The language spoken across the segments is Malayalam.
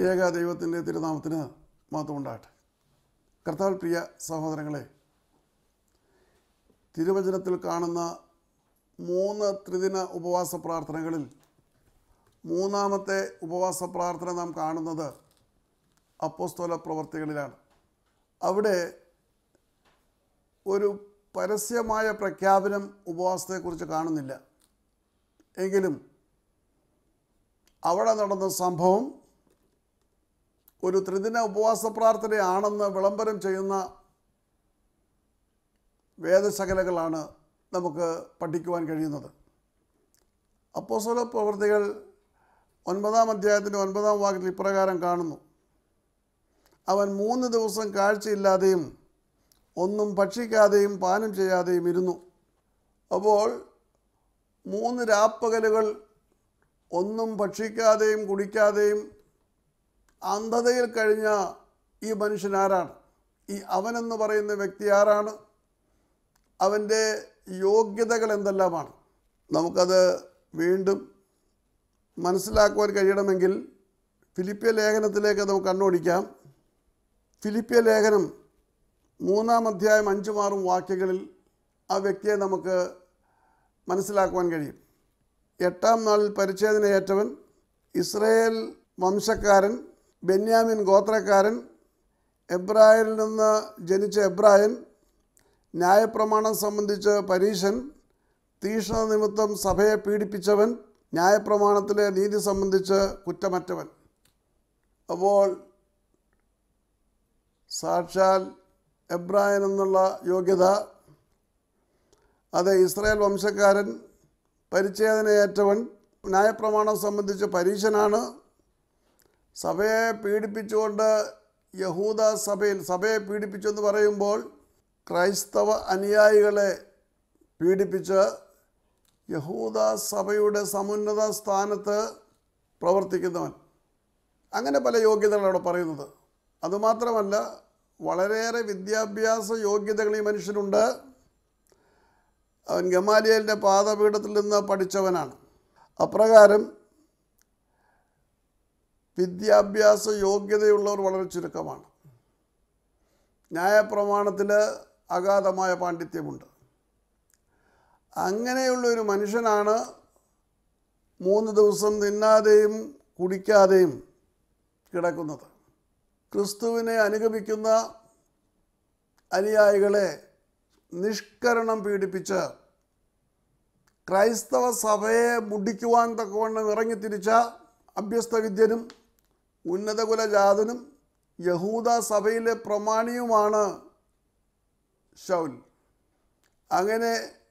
ത്രിയേക ദൈവത്തിൻ്റെ തിരുനാമത്തിന് മാത്രം ഉണ്ടാകട്ടെ കർത്താൽ പ്രിയ സഹോദരങ്ങളെ തിരുവചനത്തിൽ കാണുന്ന മൂന്ന് ത്രിദിന ഉപവാസ പ്രാർത്ഥനകളിൽ മൂന്നാമത്തെ ഉപവാസ പ്രാർത്ഥന നാം കാണുന്നത് അപ്പോസ്തോല പ്രവർത്തികളിലാണ് അവിടെ ഒരു പരസ്യമായ പ്രഖ്യാപനം ഉപവാസത്തെക്കുറിച്ച് കാണുന്നില്ല എങ്കിലും അവിടെ നടന്ന സംഭവം ഒരു ത്രിദിന ഉപവാസ പ്രാർത്ഥനയാണെന്ന് വിളംബരം ചെയ്യുന്ന വേദശകലകളാണ് നമുക്ക് പഠിക്കുവാൻ കഴിയുന്നത് അപ്പോസ്തല പ്രവൃത്തികൾ ഒൻപതാം അധ്യായത്തിൻ്റെ ഒൻപതാം വാക്യത്തിൽ ഇപ്രകാരം കാണുന്നു അവൻ മൂന്ന് ദിവസം കാഴ്ചയില്ലാതെയും ഒന്നും ഭക്ഷിക്കാതെയും പാനം ചെയ്യാതെയും ഇരുന്നു അപ്പോൾ മൂന്ന് രാപ്പകലുകൾ ഒന്നും ഭക്ഷിക്കാതെയും കുടിക്കാതെയും അന്ധതയിൽ കഴിഞ്ഞ ഈ മനുഷ്യൻ ആരാണ് ഈ അവനെന്ന് പറയുന്ന വ്യക്തി ആരാണ് അവൻ്റെ യോഗ്യതകൾ എന്തെല്ലാമാണ് നമുക്കത് വീണ്ടും മനസ്സിലാക്കുവാൻ കഴിയണമെങ്കിൽ ഫിലിപ്പിയ ലേഖനത്തിലേക്ക് നമുക്ക് കണ്ണോടിക്കാം ഫിലിപ്പിയ ലേഖനം മൂന്നാം അധ്യായം അഞ്ചും ആറും വാക്യങ്ങളിൽ ആ വ്യക്തിയെ നമുക്ക് മനസ്സിലാക്കുവാൻ കഴിയും എട്ടാം നാളിൽ പരിച്ഛേദനയേറ്റവൻ ഇസ്രയേൽ വംശക്കാരൻ ബെന്യാമിൻ ഗോത്രക്കാരൻ എബ്രായരിൽ നിന്ന് ജനിച്ച എബ്രായൻ ന്യായപ്രമാണം സംബന്ധിച്ച് പരീശൻ തീഷ്ണ നിമിത്തം സഭയെ പീഡിപ്പിച്ചവൻ ന്യായപ്രമാണത്തിലെ നീതി സംബന്ധിച്ച് കുറ്റമറ്റവൻ അപ്പോൾ സാക്ഷാൽ എബ്രായൻ എന്നുള്ള യോഗ്യത അത് ഇസ്രായേൽ വംശക്കാരൻ പരിച്ഛേദനയേറ്റവൻ ന്യായപ്രമാണം സംബന്ധിച്ച് പരീശനാണ് സഭയെ പീഡിപ്പിച്ചുകൊണ്ട് യഹൂദ സഭയിൽ സഭയെ പീഡിപ്പിച്ചു എന്ന് പറയുമ്പോൾ ക്രൈസ്തവ അനുയായികളെ പീഡിപ്പിച്ച് യഹൂദ സഭയുടെ സമുന്നത സ്ഥാനത്ത് പ്രവർത്തിക്കുന്നവൻ അങ്ങനെ പല യോഗ്യതകളാണ് അവിടെ പറയുന്നത് അതുമാത്രമല്ല വളരെയേറെ വിദ്യാഭ്യാസ യോഗ്യതകൾ ഈ മനുഷ്യനുണ്ട് അവൻ ഗമാലിയലിൻ്റെ പാദപീഠത്തിൽ നിന്ന് പഠിച്ചവനാണ് അപ്രകാരം വിദ്യാഭ്യാസ യോഗ്യതയുള്ളവർ വളരെ ചുരുക്കമാണ് ന്യായപ്രമാണത്തിൽ അഗാധമായ പാണ്ഡിത്യമുണ്ട് അങ്ങനെയുള്ള ഒരു മനുഷ്യനാണ് മൂന്ന് ദിവസം തിന്നാതെയും കുടിക്കാതെയും കിടക്കുന്നത് ക്രിസ്തുവിനെ അനുഗമിക്കുന്ന അനുയായികളെ നിഷ്കരണം പീഡിപ്പിച്ച് ക്രൈസ്തവ സഭയെ മുടിക്കുവാൻ തക്കവണ്ണം ഇറങ്ങിത്തിരിച്ച അഭ്യസ്തവിദ്യനും ഉന്നതകുലജാതനും യഹൂദ സഭയിലെ പ്രമാണിയുമാണ് ഷൗൽ അങ്ങനെ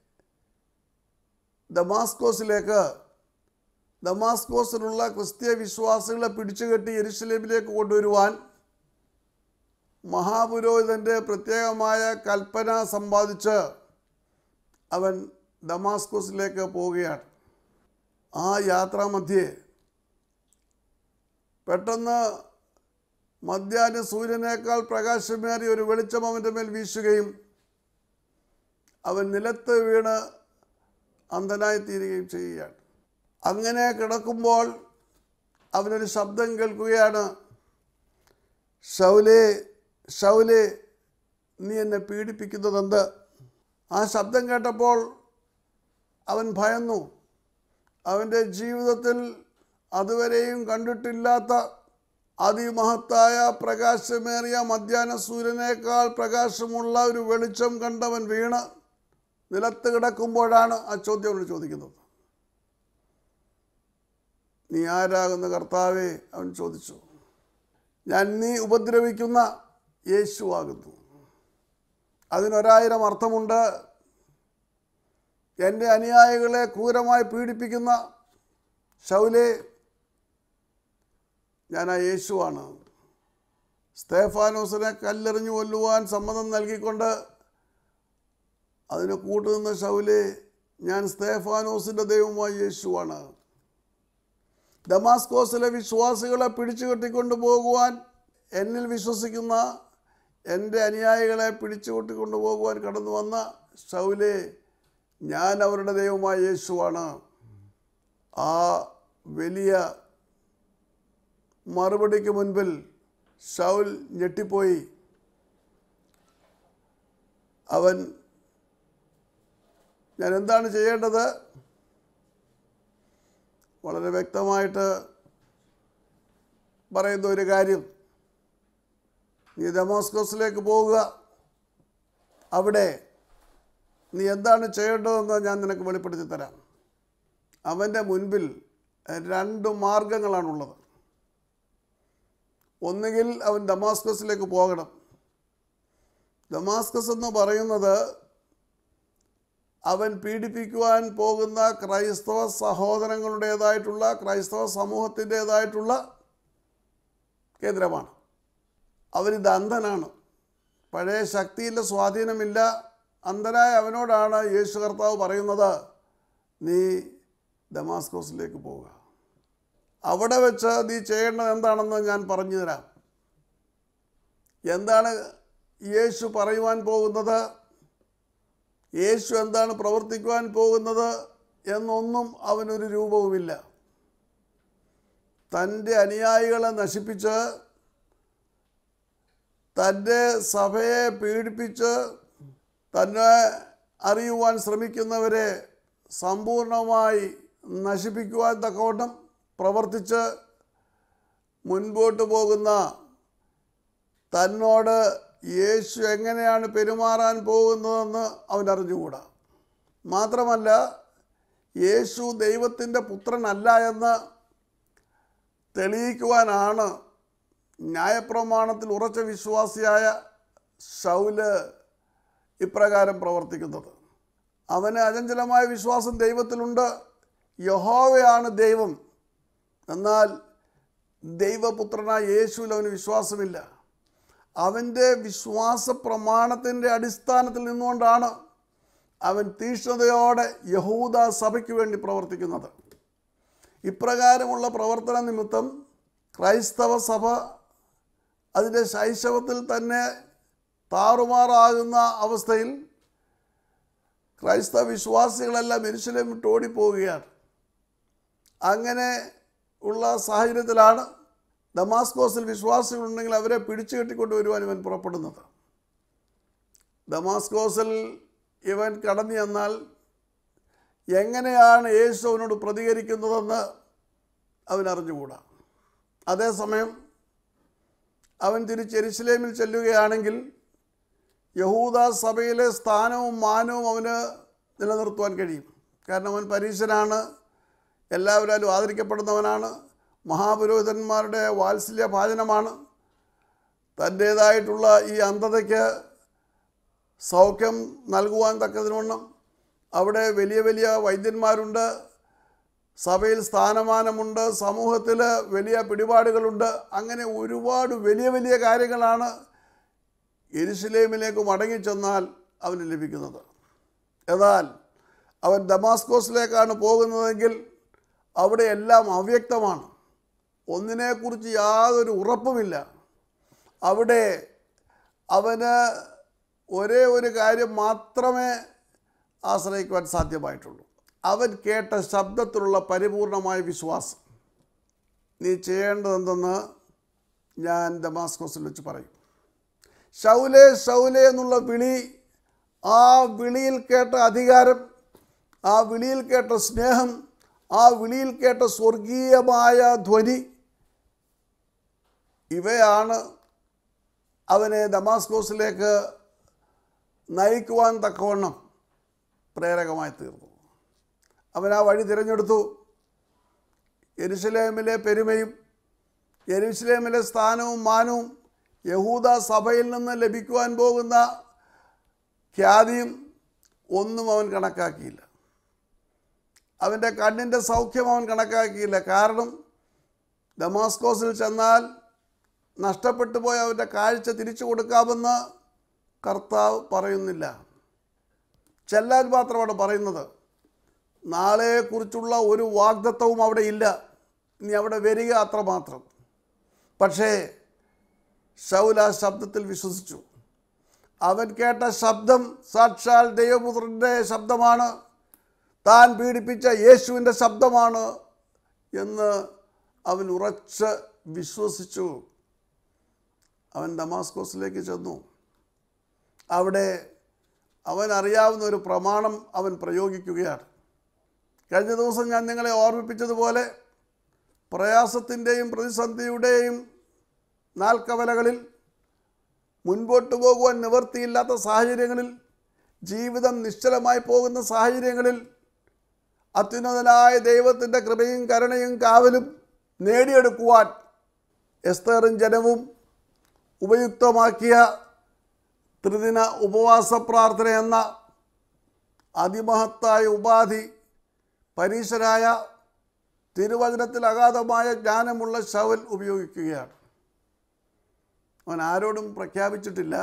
ദമാസ്കോസിലേക്ക് ദമാസ്കോസിലുള്ള ക്രിസ്തീയ വിശ്വാസികളെ പിടിച്ചുകെട്ടി യെരുശലേമിലേക്ക് കൊണ്ടുവരുവാൻ മഹാപുരോഹിതൻ്റെ പ്രത്യേകമായ കൽപ്പന സമ്പാദിച്ച് അവൻ ദമാസ്കോസിലേക്ക് പോവുകയാണ് ആ യാത്രാമധ്യേ പെട്ടെന്ന് മധ്യാഹ്ന സൂര്യനേക്കാൾ പ്രകാശമേറിയ ഒരു വെളിച്ചം അവൻ്റെ മേൽ വീശുകയും അവൻ നിലത്ത് വീണ് അന്ധനായി തീരുകയും ചെയ്യുകയാണ് അങ്ങനെ കിടക്കുമ്പോൾ അവനൊരു ശബ്ദം കേൾക്കുകയാണ് ഷൗലേ ഷൗലേ നീ എന്നെ പീഡിപ്പിക്കുന്നതെന്ത് ആ ശബ്ദം കേട്ടപ്പോൾ അവൻ ഭയന്നു അവൻ്റെ ജീവിതത്തിൽ അതുവരെയും കണ്ടിട്ടില്ലാത്ത അതിമഹത്തായ പ്രകാശമേറിയ മധ്യാഹ്ന സൂര്യനേക്കാൾ പ്രകാശമുള്ള ഒരു വെളിച്ചം കണ്ടവൻ വീണ് നിലത്ത് കിടക്കുമ്പോഴാണ് ആ ചോദ്യം അവനോട് ചോദിക്കുന്നത് നീ ആരാകുന്ന കർത്താവേ അവൻ ചോദിച്ചു ഞാൻ നീ ഉപദ്രവിക്കുന്ന യേശുവാകുന്നു അതിനൊരായിരം അർത്ഥമുണ്ട് എൻ്റെ അനുയായികളെ ക്രൂരമായി പീഡിപ്പിക്കുന്ന ശൗലേ ഞാൻ ആ യേശുവാണ് സ്തേഫാനോസിനെ കല്ലെറിഞ്ഞു കൊല്ലുവാൻ സമ്മതം നൽകിക്കൊണ്ട് അതിന് കൂട്ടുനിന്ന ശൗലേ ഞാൻ സ്തേഫാനോസിൻ്റെ ദൈവമായ യേശുവാണ് ദമാസ്കോസിലെ വിശ്വാസികളെ പിടിച്ചു കെട്ടിക്കൊണ്ടു പോകുവാൻ എന്നിൽ വിശ്വസിക്കുന്ന എൻ്റെ അനുയായികളെ പിടിച്ചു കൊട്ടിക്കൊണ്ടു പോകുവാൻ കടന്നു വന്ന ശൗലേ ഞാൻ അവരുടെ ദൈവമായ യേശുവാണ് ആ വലിയ മറുപടിക്ക് മുൻപിൽ ഷൗൽ ഞെട്ടിപ്പോയി അവൻ ഞാൻ എന്താണ് ചെയ്യേണ്ടത് വളരെ വ്യക്തമായിട്ട് പറയുന്ന ഒരു കാര്യം നീ ദമാസ്കോസിലേക്ക് പോവുക അവിടെ നീ എന്താണ് ചെയ്യേണ്ടതെന്ന് ഞാൻ നിനക്ക് വെളിപ്പെടുത്തി തരാം അവൻ്റെ മുൻപിൽ രണ്ട് മാർഗങ്ങളാണുള്ളത് ഒന്നുകിൽ അവൻ ദമാസ്കസിലേക്ക് പോകണം ദമാസ്കസ് എന്ന് പറയുന്നത് അവൻ പീഡിപ്പിക്കുവാൻ പോകുന്ന ക്രൈസ്തവ സഹോദരങ്ങളുടേതായിട്ടുള്ള ക്രൈസ്തവ സമൂഹത്തിൻ്റേതായിട്ടുള്ള കേന്ദ്രമാണ് അവനിത് അന്ധനാണ് പഴയ ശക്തിയില്ല സ്വാധീനമില്ല അന്ധനായ അവനോടാണ് യേശു കർത്താവ് പറയുന്നത് നീ ദമാസ്കോസിലേക്ക് പോവുക അവിടെ വെച്ച് നീ ചെയ്യേണ്ടത് എന്താണെന്ന് ഞാൻ പറഞ്ഞു തരാം എന്താണ് യേശു പറയുവാൻ പോകുന്നത് യേശു എന്താണ് പ്രവർത്തിക്കുവാൻ പോകുന്നത് എന്നൊന്നും അവനൊരു രൂപവുമില്ല തൻ്റെ അനുയായികളെ നശിപ്പിച്ച് തൻ്റെ സഭയെ പീഡിപ്പിച്ച് തന്നെ അറിയുവാൻ ശ്രമിക്കുന്നവരെ സമ്പൂർണമായി നശിപ്പിക്കുവാൻ തക്കവണ്ണം പ്രവർത്തിച്ച് മുൻപോട്ട് പോകുന്ന തന്നോട് യേശു എങ്ങനെയാണ് പെരുമാറാൻ പോകുന്നതെന്ന് അവൻ അറിഞ്ഞുകൂടാ മാത്രമല്ല യേശു ദൈവത്തിൻ്റെ പുത്രനല്ല എന്ന് തെളിയിക്കുവാനാണ് ന്യായപ്രമാണത്തിൽ ഉറച്ച വിശ്വാസിയായ ശൗല് ഇപ്രകാരം പ്രവർത്തിക്കുന്നത് അവന് അചഞ്ചലമായ വിശ്വാസം ദൈവത്തിലുണ്ട് യഹോവയാണ് ദൈവം എന്നാൽ ദൈവപുത്രനായ യേശുവിൽ അവന് വിശ്വാസമില്ല അവൻ്റെ വിശ്വാസ പ്രമാണത്തിൻ്റെ അടിസ്ഥാനത്തിൽ നിന്നുകൊണ്ടാണ് അവൻ തീക്ഷ്ണതയോടെ യഹൂദ സഭയ്ക്ക് വേണ്ടി പ്രവർത്തിക്കുന്നത് ഇപ്രകാരമുള്ള പ്രവർത്തന നിമിത്തം ക്രൈസ്തവ സഭ അതിൻ്റെ ശൈശവത്തിൽ തന്നെ താറുമാറാകുന്ന അവസ്ഥയിൽ ക്രൈസ്തവ വിശ്വാസികളെല്ലാം എരിശിലേം വിട്ട് ഓടിപ്പോവുകയാണ് അങ്ങനെ ഉള്ള സാഹചര്യത്തിലാണ് ദമാസ്കോസിൽ വിശ്വാസികളുണ്ടെങ്കിൽ അവരെ പിടിച്ചു കെട്ടിക്കൊണ്ട് വരുവാൻ ഇവൻ പുറപ്പെടുന്നത് ദമാസ്കോസിൽ ഇവൻ കടന്നു ചെന്നാൽ എങ്ങനെയാണ് യേശു അവനോട് പ്രതികരിക്കുന്നതെന്ന് അവൻ അറിഞ്ഞുകൂടാ അതേസമയം അവൻ തിരിച്ച് എരിശിലേമിൽ ചെല്ലുകയാണെങ്കിൽ യഹൂദ സഭയിലെ സ്ഥാനവും മാനവും അവന് നിലനിർത്തുവാൻ കഴിയും കാരണം അവൻ പരീശനാണ് എല്ലാവരാലും ആദരിക്കപ്പെടുന്നവനാണ് മഹാപുരോഹിതന്മാരുടെ വാത്സല്യ ഭാജനമാണ് തൻ്റേതായിട്ടുള്ള ഈ അന്ധതയ്ക്ക് സൗഖ്യം നൽകുവാൻ തക്കതിനുവണ്ണം അവിടെ വലിയ വലിയ വൈദ്യന്മാരുണ്ട് സഭയിൽ സ്ഥാനമാനമുണ്ട് സമൂഹത്തിൽ വലിയ പിടിപാടുകളുണ്ട് അങ്ങനെ ഒരുപാട് വലിയ വലിയ കാര്യങ്ങളാണ് എരുസലേമിലേക്ക് മടങ്ങിച്ചെന്നാൽ അവന് ലഭിക്കുന്നത് എന്നാൽ അവൻ ദമാസ്കോസിലേക്കാണ് പോകുന്നതെങ്കിൽ അവിടെ എല്ലാം അവ്യക്തമാണ് ഒന്നിനെക്കുറിച്ച് യാതൊരു ഉറപ്പുമില്ല അവിടെ അവന് ഒരേ ഒരു കാര്യം മാത്രമേ ആശ്രയിക്കുവാൻ സാധ്യമായിട്ടുള്ളൂ അവൻ കേട്ട ശബ്ദത്തിലുള്ള പരിപൂർണമായ വിശ്വാസം നീ ചെയ്യേണ്ടതെന്തെന്ന് ഞാൻ ദമാസ്കോസിൽ വെച്ച് പറയും ഷൗലെ ഷൗലെ എന്നുള്ള വിളി ആ വിളിയിൽ കേട്ട അധികാരം ആ വിളിയിൽ കേട്ട സ്നേഹം ആ വിളിയിൽ കേട്ട സ്വർഗീയമായ ധ്വനി ഇവയാണ് അവനെ ദമാസ്കോസിലേക്ക് നയിക്കുവാൻ തക്കവണ്ണം പ്രേരകമായി തീർന്നു അവൻ ആ വഴി തിരഞ്ഞെടുത്തു യെരുസലേമിലെ പെരുമയും യെരുസലേമിലെ സ്ഥാനവും മാനവും യഹൂദ സഭയിൽ നിന്ന് ലഭിക്കുവാൻ പോകുന്ന ഖ്യാതിയും ഒന്നും അവൻ കണക്കാക്കിയില്ല അവൻ്റെ കണ്ണിൻ്റെ സൗഖ്യം അവൻ കണക്കാക്കിയില്ല കാരണം ദമാസ്കോസിൽ ചെന്നാൽ നഷ്ടപ്പെട്ടു പോയ അവൻ്റെ കാഴ്ച തിരിച്ചു കൊടുക്കാമെന്ന് കർത്താവ് പറയുന്നില്ല ചെല്ലാൻ മാത്രമാണ് പറയുന്നത് നാളെക്കുറിച്ചുള്ള ഒരു വാഗ്ദത്വവും അവിടെ ഇല്ല ഇനി അവിടെ വരിക അത്രമാത്രം പക്ഷേ ശൗല ശബ്ദത്തിൽ വിശ്വസിച്ചു അവൻ കേട്ട ശബ്ദം സാക്ഷാൽ ദൈവപുത്രൻ്റെ ശബ്ദമാണ് താൻ പീഡിപ്പിച്ച യേശുവിൻ്റെ ശബ്ദമാണ് എന്ന് അവൻ ഉറച്ച് വിശ്വസിച്ചു അവൻ ദമാസ്കോസിലേക്ക് ചെന്നു അവിടെ അവൻ അറിയാവുന്ന ഒരു പ്രമാണം അവൻ പ്രയോഗിക്കുകയാണ് കഴിഞ്ഞ ദിവസം ഞാൻ നിങ്ങളെ ഓർമ്മിപ്പിച്ചതുപോലെ പ്രയാസത്തിൻ്റെയും പ്രതിസന്ധിയുടെയും നാൽക്കവലകളിൽ മുൻപോട്ട് പോകുവാൻ നിവൃത്തിയില്ലാത്ത സാഹചര്യങ്ങളിൽ ജീവിതം നിശ്ചലമായി പോകുന്ന സാഹചര്യങ്ങളിൽ അത്യുന്നതനായ ദൈവത്തിൻ്റെ കൃപയും കരുണയും കാവലും നേടിയെടുക്കുവാൻ എസ്തേറും ജനവും ഉപയുക്തമാക്കിയ ത്രിദിന ഉപവാസ പ്രാർത്ഥന എന്ന അതിമഹത്തായ ഉപാധി പരീശരായ തിരുവചനത്തിൽ അഗാധമായ ജ്ഞാനമുള്ള ശവൽ ഉപയോഗിക്കുകയാണ് അവൻ ആരോടും പ്രഖ്യാപിച്ചിട്ടില്ല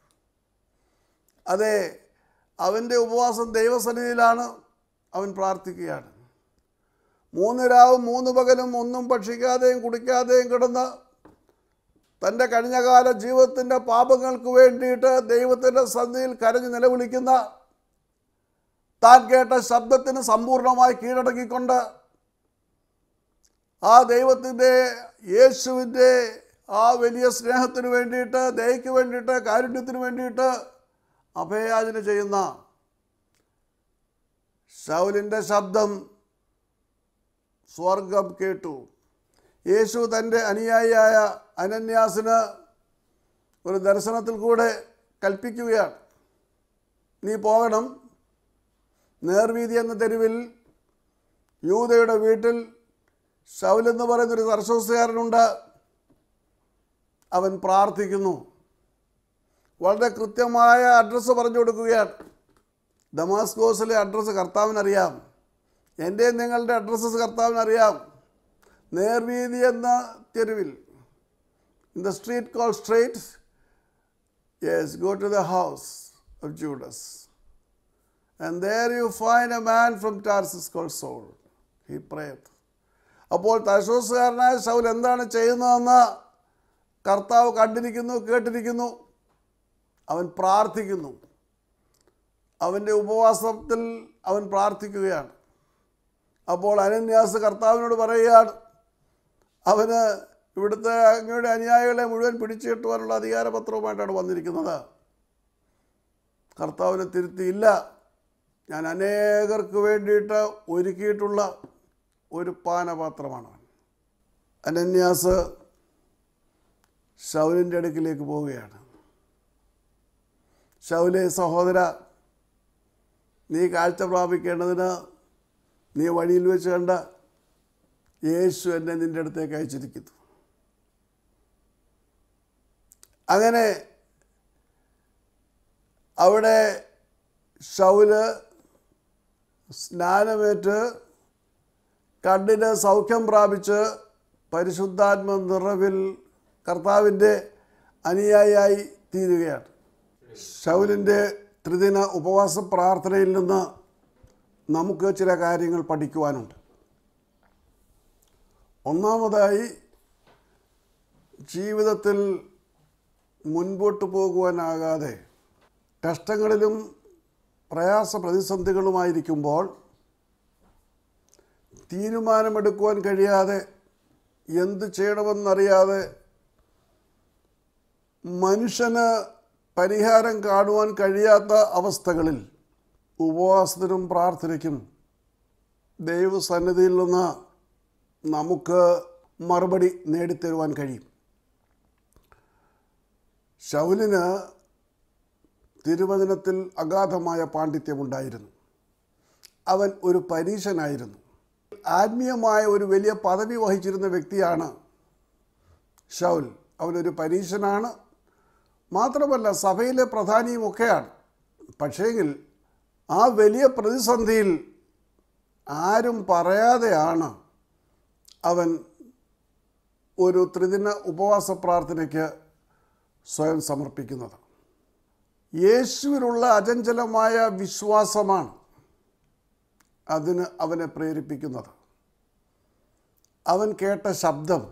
അതെ അവൻ്റെ ഉപവാസം ദൈവസന്നിധിയിലാണ് അവൻ പ്രാർത്ഥിക്കുകയാണ് മൂന്ന് രാവും മൂന്ന് പകലും ഒന്നും ഭക്ഷിക്കാതെയും കുടിക്കാതെയും കിടന്ന് തൻ്റെ കഴിഞ്ഞകാല ജീവിതത്തിൻ്റെ പാപങ്ങൾക്ക് വേണ്ടിയിട്ട് ദൈവത്തിൻ്റെ സന്ധിയിൽ കരഞ്ഞ് നിലവിളിക്കുന്ന താൻ കേട്ട ശബ്ദത്തിന് സമ്പൂർണ്ണമായി കീഴടങ്ങിക്കൊണ്ട് ആ ദൈവത്തിൻ്റെ യേശുവിൻ്റെ ആ വലിയ സ്നേഹത്തിന് വേണ്ടിയിട്ട് ദയയ്ക്ക് വേണ്ടിയിട്ട് കാരുണ്യത്തിന് വേണ്ടിയിട്ട് അഭയാചന ചെയ്യുന്ന ശൗലിൻ്റെ ശബ്ദം സ്വർഗം കേട്ടു യേശു തൻ്റെ അനുയായിയായ അനന്യാസിന് ഒരു ദർശനത്തിൽ കൂടെ കൽപ്പിക്കുകയാണ് നീ പോകണം നേർവീതി എന്ന തെരുവിൽ യൂതയുടെ വീട്ടിൽ ശൗലെന്ന് പറയുന്നൊരു സർശോസുകാരനുണ്ട് അവൻ പ്രാർത്ഥിക്കുന്നു വളരെ കൃത്യമായ അഡ്രസ്സ് പറഞ്ഞു കൊടുക്കുകയാണ് ദമാസ്കോസിലെ അഡ്രസ്സ് കർത്താവിനറിയാം എൻ്റെ നിങ്ങളുടെ അഡ്രസ്സ് കർത്താവിനറിയാം നേർവീതി എന്ന തെരുവിൽ in the street call straight yes go to the house of Judas and there you find a man from Tarsus call Saul he prayeth അപ്പോൾ തശോസുകാരനായ ശൗൽ എന്താണ് ചെയ്യുന്നതെന്ന് കർത്താവ് കണ്ടിരിക്കുന്നു കേട്ടിരിക്കുന്നു അവൻ പ്രാർത്ഥിക്കുന്നു അവൻ്റെ ഉപവാസത്തിൽ അവൻ പ്രാർത്ഥിക്കുകയാണ് അപ്പോൾ അനന്യാസ് കർത്താവിനോട് പറയുകയാണ് അവന് ഇവിടുത്തെ അങ്ങയുടെ അനുയായികളെ മുഴുവൻ പിടിച്ചു കെട്ടുവാനുള്ള അധികാരപത്രവുമായിട്ടാണ് വന്നിരിക്കുന്നത് കർത്താവിനെ തിരുത്തിയില്ല ഞാൻ അനേകർക്ക് വേണ്ടിയിട്ട് ഒരുക്കിയിട്ടുള്ള ഒരു പാനപാത്രമാണ് അവൻ അനന്യാസ് ശൗലിൻ്റെ അടുക്കിലേക്ക് പോവുകയാണ് ശൗലെ സഹോദര നീ കാഴ്ച പ്രാപിക്കേണ്ടതിന് നീ വഴിയിൽ വെച്ച് കണ്ട യേശു എന്നെ നിൻ്റെ അടുത്തേക്ക് അയച്ചിരിക്കുന്നു അങ്ങനെ അവിടെ ശൗല് സ്നാനമേറ്റ് കണ്ണിന് സൗഖ്യം പ്രാപിച്ച് പരിശുദ്ധാത്മ നിറവിൽ കർത്താവിൻ്റെ അനുയായിയായി തീരുകയാണ് ശൗലിൻ്റെ ത്രിദിന ഉപവാസ പ്രാർത്ഥനയിൽ നിന്ന് നമുക്ക് ചില കാര്യങ്ങൾ പഠിക്കുവാനുണ്ട് ഒന്നാമതായി ജീവിതത്തിൽ മുൻപോട്ട് പോകുവാനാകാതെ കഷ്ടങ്ങളിലും പ്രയാസ പ്രതിസന്ധികളുമായിരിക്കുമ്പോൾ തീരുമാനമെടുക്കുവാൻ കഴിയാതെ എന്ത് ചെയ്യണമെന്നറിയാതെ മനുഷ്യന് പരിഹാരം കാണുവാൻ കഴിയാത്ത അവസ്ഥകളിൽ ഉപവാസത്തിനും പ്രാർത്ഥനയ്ക്കും ദൈവസന്നിധിയിൽ നിന്ന് നമുക്ക് മറുപടി നേടിത്തരുവാൻ കഴിയും ശൗലിന് തിരുവചനത്തിൽ അഗാധമായ പാണ്ഡിത്യമുണ്ടായിരുന്നു അവൻ ഒരു പരീശനായിരുന്നു ആത്മീയമായ ഒരു വലിയ പദവി വഹിച്ചിരുന്ന വ്യക്തിയാണ് ഷൗൽ അവനൊരു പരീശനാണ് മാത്രമല്ല സഭയിലെ പ്രധാനിയുമൊക്കെയാണ് പക്ഷേങ്കിൽ ആ വലിയ പ്രതിസന്ധിയിൽ ആരും പറയാതെയാണ് അവൻ ഒരു ത്രിദിന ഉപവാസ പ്രാർത്ഥനയ്ക്ക് സ്വയം സമർപ്പിക്കുന്നത് യേശുവിലുള്ള അചഞ്ചലമായ വിശ്വാസമാണ് അതിന് അവനെ പ്രേരിപ്പിക്കുന്നത് അവൻ കേട്ട ശബ്ദം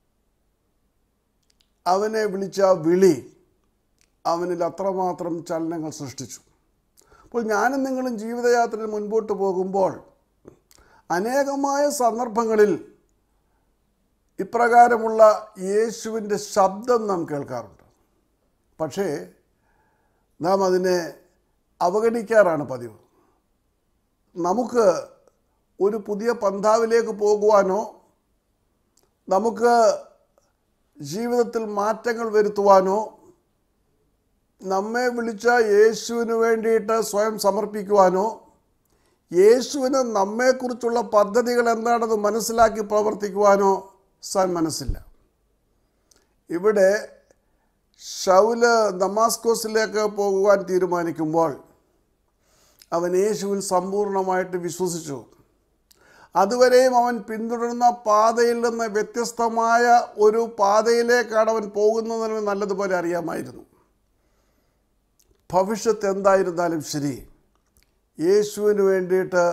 അവനെ വിളിച്ച വിളി അവനിൽ അത്രമാത്രം ചലനങ്ങൾ സൃഷ്ടിച്ചു അപ്പോൾ ഞാനും നിങ്ങളും ജീവിതയാത്രയിൽ മുൻപോട്ട് പോകുമ്പോൾ അനേകമായ സന്ദർഭങ്ങളിൽ ഇപ്രകാരമുള്ള യേശുവിൻ്റെ ശബ്ദം നാം കേൾക്കാറുണ്ട് പക്ഷേ നാം അതിനെ അവഗണിക്കാറാണ് പതിവ് നമുക്ക് ഒരു പുതിയ പന്ഥാവിലേക്ക് പോകുവാനോ നമുക്ക് ജീവിതത്തിൽ മാറ്റങ്ങൾ വരുത്തുവാനോ നമ്മെ വിളിച്ച യേശുവിന് വേണ്ടിയിട്ട് സ്വയം സമർപ്പിക്കുവാനോ യേശുവിന് നമ്മെക്കുറിച്ചുള്ള പദ്ധതികൾ എന്താണെന്ന് മനസ്സിലാക്കി പ്രവർത്തിക്കുവാനോ സാൻ മനസ്സില്ല ഇവിടെ ഷൗല് ദമാസ്കോസിലേക്ക് പോകുവാൻ തീരുമാനിക്കുമ്പോൾ അവൻ യേശുവിൽ സമ്പൂർണ്ണമായിട്ട് വിശ്വസിച്ചു അതുവരെയും അവൻ പിന്തുടരുന്ന പാതയിൽ നിന്ന് വ്യത്യസ്തമായ ഒരു പാതയിലേക്കാണ് അവൻ പോകുന്നതിന് നല്ലതുപോലെ അറിയാമായിരുന്നു ഭവിഷ്യത്ത് എന്തായിരുന്നാലും ശരി യേശുവിന് വേണ്ടിയിട്ട്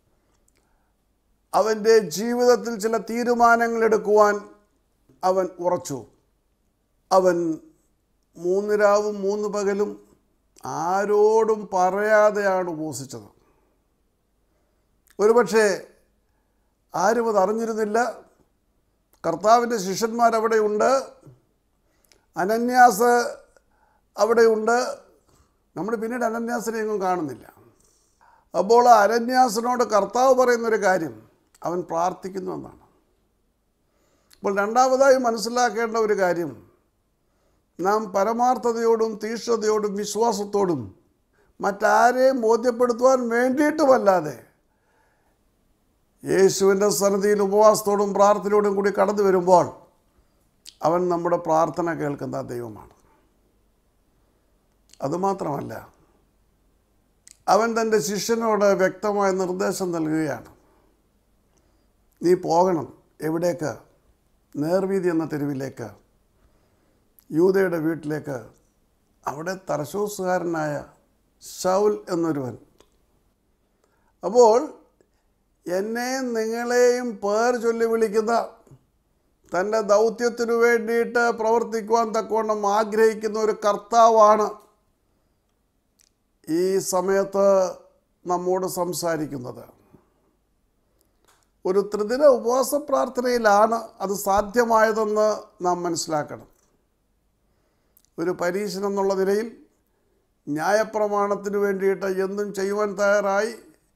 അവൻ്റെ ജീവിതത്തിൽ ചില തീരുമാനങ്ങൾ എടുക്കുവാൻ അവൻ ഉറച്ചു അവൻ മൂന്ന് രാവും മൂന്ന് പകലും ആരോടും പറയാതെയാണ് ഉപവസിച്ചത് ഒരുപക്ഷെ ആരും അത് അറിഞ്ഞിരുന്നില്ല കർത്താവിൻ്റെ ശിഷ്യന്മാരവിടെയുണ്ട് അനന്യാസ് അവിടെയുണ്ട് നമ്മൾ പിന്നീട് അനന്യാസിനെ എങ്ങും കാണുന്നില്ല അപ്പോൾ ആ അനന്യാസിനോട് കർത്താവ് പറയുന്നൊരു കാര്യം അവൻ പ്രാർത്ഥിക്കുന്നു എന്നാണ് അപ്പോൾ രണ്ടാമതായി മനസ്സിലാക്കേണ്ട ഒരു കാര്യം നാം പരമാർത്ഥതയോടും തീഷ്ണതയോടും വിശ്വാസത്തോടും മറ്റാരെയും ബോധ്യപ്പെടുത്തുവാൻ വേണ്ടിയിട്ടുമല്ലാതെ യേശുവിൻ്റെ സന്നിധിയിൽ ഉപവാസത്തോടും പ്രാർത്ഥനയോടും കൂടി കടന്നു വരുമ്പോൾ അവൻ നമ്മുടെ പ്രാർത്ഥന കേൾക്കുന്ന ദൈവമാണ് അതുമാത്രമല്ല അവൻ തൻ്റെ ശിഷ്യനോട് വ്യക്തമായ നിർദ്ദേശം നൽകുകയാണ് നീ പോകണം എവിടേക്ക് നേർവീതി എന്ന തെരുവിലേക്ക് യൂതയുടെ വീട്ടിലേക്ക് അവിടെ തർശോസുകാരനായ ഷൗൽ എന്നൊരുവൻ അപ്പോൾ എന്നെയും നിങ്ങളെയും പേർ ചൊല്ലി വിളിക്കുന്ന തൻ്റെ ദൗത്യത്തിനു വേണ്ടിയിട്ട് പ്രവർത്തിക്കുവാൻ തക്കവണ്ണം ആഗ്രഹിക്കുന്ന ഒരു കർത്താവാണ് ഈ സമയത്ത് നമ്മോട് സംസാരിക്കുന്നത് ഒരു ത്രിദിന ഉപവാസ പ്രാർത്ഥനയിലാണ് അത് സാധ്യമായതെന്ന് നാം മനസ്സിലാക്കണം ഒരു പരീക്ഷണം എന്നുള്ള നിലയിൽ ന്യായപ്രമാണത്തിന് വേണ്ടിയിട്ട് എന്തും ചെയ്യുവാൻ തയ്യാറായി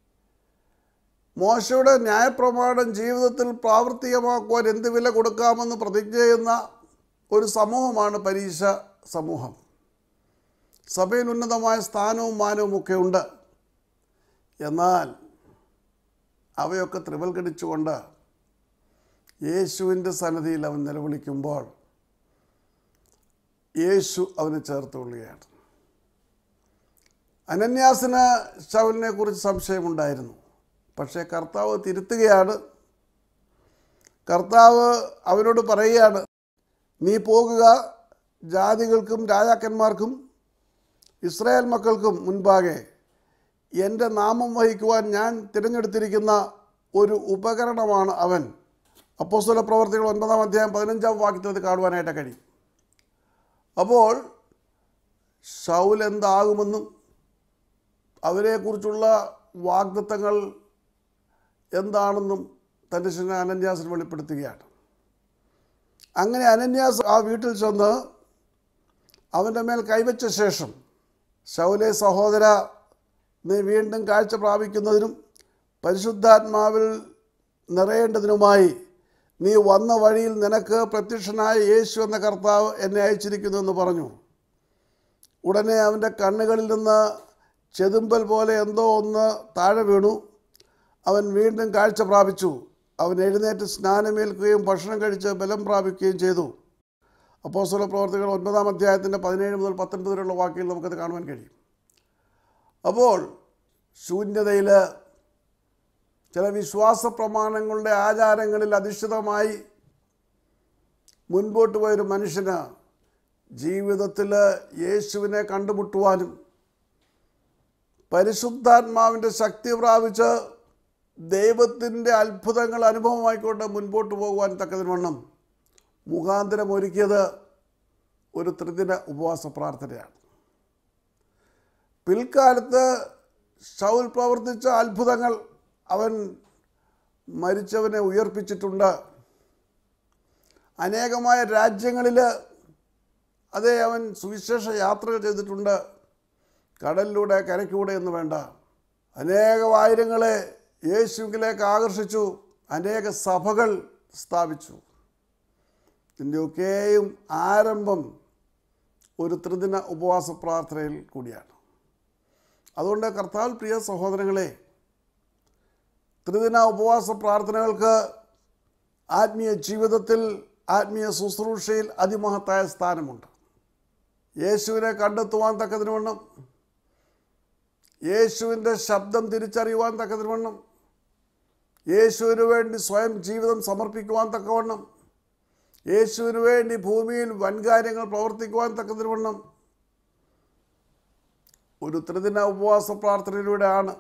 മോശയുടെ ന്യായപ്രമാണം ജീവിതത്തിൽ പ്രാവർത്തികമാക്കുവാൻ എന്ത് വില കൊടുക്കാമെന്ന് പ്രതിജ്ഞ ചെയ്യുന്ന ഒരു സമൂഹമാണ് പരീക്ഷ സമൂഹം സഭയിൽ ഉന്നതമായ സ്ഥാനവും മാനവും ഒക്കെ ഉണ്ട് എന്നാൽ അവയൊക്കെ ത്രിവൽക്കടിച്ചുകൊണ്ട് യേശുവിൻ്റെ സന്നദ്ധിയിൽ അവൻ നിലവിളിക്കുമ്പോൾ യേശു അവനെ ചേർത്ത് കൊള്ളുകയാണ് അനന്യാസിന് ശവലിനെ കുറിച്ച് സംശയമുണ്ടായിരുന്നു പക്ഷേ കർത്താവ് തിരുത്തുകയാണ് കർത്താവ് അവനോട് പറയുകയാണ് നീ പോകുക ജാതികൾക്കും രാജാക്കന്മാർക്കും ഇസ്രായേൽ മക്കൾക്കും മുൻപാകെ എൻ്റെ നാമം വഹിക്കുവാൻ ഞാൻ തിരഞ്ഞെടുത്തിരിക്കുന്ന ഒരു ഉപകരണമാണ് അവൻ അപ്പോസ്തല പ്രവർത്തികൾ ഒൻപതാം അധ്യായം പതിനഞ്ചാം വാക്യത്തിൽ അത് കാണുവാനായിട്ട് കഴിയും അപ്പോൾ ഷൗൽ എന്താകുമെന്നും അവരെക്കുറിച്ചുള്ള വാഗ്ദത്തങ്ങൾ എന്താണെന്നും തൻ്റെ ശിഷ്യൻ അനന്യാസിന് വെളിപ്പെടുത്തുകയാണ് അങ്ങനെ അനന്യാസ് ആ വീട്ടിൽ ചെന്ന് അവൻ്റെ മേൽ കൈവച്ച ശേഷം ശൗലെ സഹോദര നീ വീണ്ടും കാഴ്ച പ്രാപിക്കുന്നതിനും പരിശുദ്ധാത്മാവിൽ നിറയേണ്ടതിനുമായി നീ വന്ന വഴിയിൽ നിനക്ക് പ്രത്യക്ഷനായ യേശു എന്ന കർത്താവ് എന്നെ അയച്ചിരിക്കുന്നു എന്ന് പറഞ്ഞു ഉടനെ അവൻ്റെ കണ്ണുകളിൽ നിന്ന് ചെതുമ്പൽ പോലെ എന്തോ ഒന്ന് താഴെ വീണു അവൻ വീണ്ടും കാഴ്ച പ്രാപിച്ചു അവൻ എഴുന്നേറ്റ് സ്നാനമേൽക്കുകയും ഭക്ഷണം കഴിച്ച് ബലം പ്രാപിക്കുകയും ചെയ്തു അപ്പോസ്തല പ്രവർത്തികൾ ഒൻപതാം അധ്യായത്തിൻ്റെ പതിനേഴ് മുതൽ പത്തൊൻപത് വരെയുള്ള വാക്കുകൾ നമുക്കത് കാണുവാൻ കഴിയും അപ്പോൾ ശൂന്യതയിൽ ചില വിശ്വാസ പ്രമാണങ്ങളുടെ ആചാരങ്ങളിൽ അധിഷ്ഠിതമായി മുൻപോട്ട് പോയൊരു മനുഷ്യന് ജീവിതത്തിൽ യേശുവിനെ കണ്ടുമുട്ടുവാനും പരിശുദ്ധാത്മാവിൻ്റെ ശക്തി പ്രാപിച്ച് ദൈവത്തിൻ്റെ അത്ഭുതങ്ങൾ അനുഭവമായിക്കൊണ്ട് മുൻപോട്ട് പോകുവാൻ തക്കതിന് മുഖാന്തരം ഒരുക്കിയത് ഒരു ത്രിദിന ഉപവാസ പ്രാർത്ഥനയാണ് പിൽക്കാലത്ത് ഷൗൽ പ്രവർത്തിച്ച അത്ഭുതങ്ങൾ അവൻ മരിച്ചവനെ ഉയർപ്പിച്ചിട്ടുണ്ട് അനേകമായ രാജ്യങ്ങളിൽ അതേ അവൻ സുവിശേഷ യാത്രകൾ ചെയ്തിട്ടുണ്ട് കടലിലൂടെ കരയ്ക്കൂടെ എന്ന് വേണ്ട അനേകമായിരങ്ങളെ യേശുവിലേക്ക് ആകർഷിച്ചു അനേക സഭകൾ സ്ഥാപിച്ചു ഇതിൻ്റെയൊക്കെയും ആരംഭം ഒരു ത്രിദിന ഉപവാസ പ്രാർത്ഥനയിൽ കൂടിയാണ് അതുകൊണ്ട് കർത്താവ് പ്രിയ സഹോദരങ്ങളെ ത്രിദിന ഉപവാസ പ്രാർത്ഥനകൾക്ക് ആത്മീയ ജീവിതത്തിൽ ആത്മീയ ശുശ്രൂഷയിൽ അതിമഹത്തായ സ്ഥാനമുണ്ട് യേശുവിനെ കണ്ടെത്തുവാൻ തക്കതിന് വണ്ണം യേശുവിൻ്റെ ശബ്ദം തിരിച്ചറിയുവാൻ തക്കതിന് വണ്ണം യേശുവിന് വേണ്ടി സ്വയം ജീവിതം സമർപ്പിക്കുവാൻ തക്കവണ്ണം യേശുവിന് വേണ്ടി ഭൂമിയിൽ വൻകാര്യങ്ങൾ പ്രവർത്തിക്കുവാൻ തക്കതിന് വണ്ണം ഒരു ത്രിദിന ഉപവാസ പ്രാർത്ഥനയിലൂടെയാണ്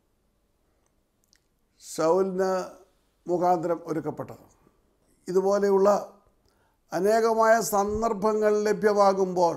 ഷൗലിന് മുഖാന്തരം ഒരുക്കപ്പെട്ടത് ഇതുപോലെയുള്ള അനേകമായ സന്ദർഭങ്ങൾ ലഭ്യമാകുമ്പോൾ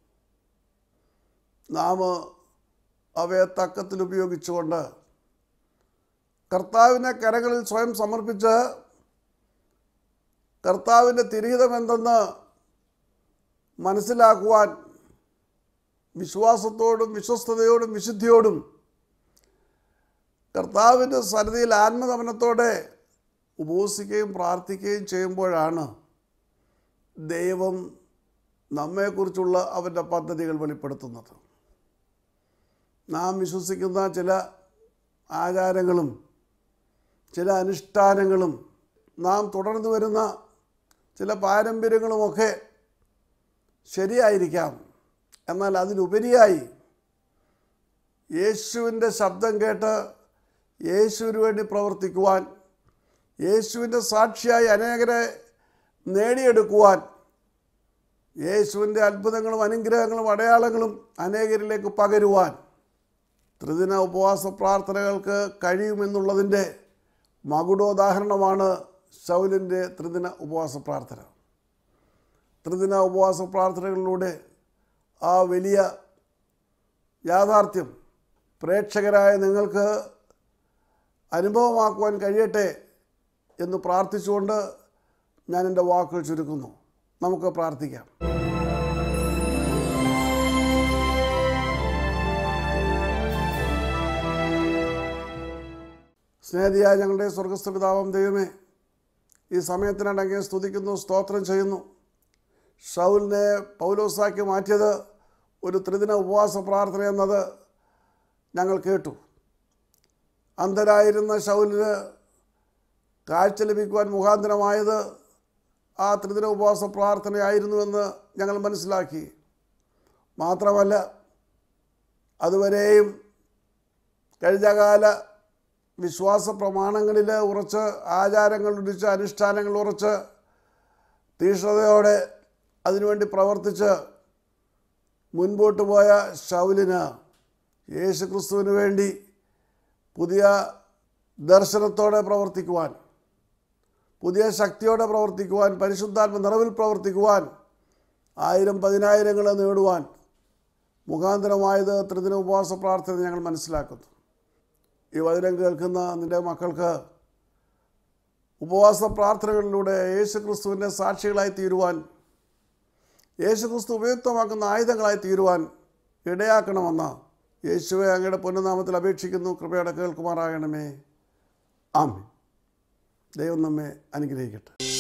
നാം അവയെ തക്കത്തിൽ ഉപയോഗിച്ചുകൊണ്ട് കർത്താവിനെ കരകളിൽ സ്വയം സമർപ്പിച്ച് കർത്താവിൻ്റെ തിരിഹിതം എന്തെന്ന് മനസ്സിലാക്കുവാൻ വിശ്വാസത്തോടും വിശ്വസ്തയോടും വിശുദ്ധിയോടും കർത്താവിൻ്റെ സന്നിധിയിൽ ആത്മതമനത്തോടെ ഉപവസിക്കുകയും പ്രാർത്ഥിക്കുകയും ചെയ്യുമ്പോഴാണ് ദൈവം നമ്മെക്കുറിച്ചുള്ള അവൻ്റെ പദ്ധതികൾ വെളിപ്പെടുത്തുന്നത് നാം വിശ്വസിക്കുന്ന ചില ആചാരങ്ങളും ചില അനുഷ്ഠാനങ്ങളും നാം തുടർന്നു വരുന്ന ചില പാരമ്പര്യങ്ങളുമൊക്കെ ശരിയായിരിക്കാം എന്നാൽ അതിലുപരിയായി യേശുവിൻ്റെ ശബ്ദം കേട്ട് യേശുവിന് വേണ്ടി പ്രവർത്തിക്കുവാൻ യേശുവിൻ്റെ സാക്ഷിയായി അനേകരെ നേടിയെടുക്കുവാൻ യേശുവിൻ്റെ അത്ഭുതങ്ങളും അനുഗ്രഹങ്ങളും അടയാളങ്ങളും അനേകരിലേക്ക് പകരുവാൻ ത്രിദിന ഉപവാസ പ്രാർത്ഥനകൾക്ക് കഴിയുമെന്നുള്ളതിൻ്റെ മകുടോദാഹരണമാണ് ശൗലിൻ്റെ ത്രിദിന ഉപവാസ പ്രാർത്ഥന ത്രിദിന ഉപവാസ പ്രാർത്ഥനകളിലൂടെ ആ വലിയ യാഥാർത്ഥ്യം പ്രേക്ഷകരായ നിങ്ങൾക്ക് അനുഭവമാക്കുവാൻ കഴിയട്ടെ എന്ന് പ്രാർത്ഥിച്ചുകൊണ്ട് ഞാൻ എൻ്റെ വാക്കുകൾ ചുരുക്കുന്നു നമുക്ക് പ്രാർത്ഥിക്കാം സ്നേഹിയായ ഞങ്ങളുടെ സ്വർഗസ്ഥ പിതാവം ദൈവമേ ഈ സമയത്തിനടങ്ങി സ്തുതിക്കുന്നു സ്തോത്രം ചെയ്യുന്നു ഷൗലിനെ പൗലോസാക്കി മാറ്റിയത് ഒരു ത്രിദിന ഉപവാസ പ്രാർത്ഥന എന്നത് ഞങ്ങൾ കേട്ടു അന്ധരായിരുന്ന ഷൗലിന് കാഴ്ച ലഭിക്കുവാൻ മുഖാന്തരമായത് ആ ത്രിദിന ഉപവാസ പ്രാർത്ഥനയായിരുന്നുവെന്ന് ഞങ്ങൾ മനസ്സിലാക്കി മാത്രമല്ല അതുവരെയും കഴിഞ്ഞകാല വിശ്വാസ പ്രമാണങ്ങളിൽ ഉറച്ച് ആചാരങ്ങൾ ഉടിച്ച് അനുഷ്ഠാനങ്ങൾ ഉറച്ച് തീഷ്ണതയോടെ അതിനുവേണ്ടി പ്രവർത്തിച്ച് മുൻപോട്ട് പോയ ഷൗലിന് യേശു ക്രിസ്തുവിന് വേണ്ടി പുതിയ ദർശനത്തോടെ പ്രവർത്തിക്കുവാൻ പുതിയ ശക്തിയോടെ പ്രവർത്തിക്കുവാൻ പരിശുദ്ധാത്മ നിറവിൽ പ്രവർത്തിക്കുവാൻ ആയിരം പതിനായിരങ്ങളെ നേടുവാൻ മുഖാന്തരമായത് ത്രിദിന ഉപവാസ പ്രാർത്ഥന ഞങ്ങൾ മനസ്സിലാക്കുന്നു ഈ വചനം കേൾക്കുന്ന നിൻ്റെ മക്കൾക്ക് ഉപവാസ പ്രാർത്ഥനകളിലൂടെ യേശു ക്രിസ്തുവിൻ്റെ സാക്ഷികളായി തീരുവാൻ യേശു ക്രിസ്തു ഉപയുക്തമാക്കുന്ന ആയുധങ്ങളായി തീരുവാൻ ഇടയാക്കണമെന്ന് യേശുവെ അങ്ങയുടെ പൊന്നുനാമത്തിൽ അപേക്ഷിക്കുന്നു കൃപയുടെ കേൾക്കുമാറാകണമേ ആമേ ദൈവം നമ്മെ അനുഗ്രഹിക്കട്ടെ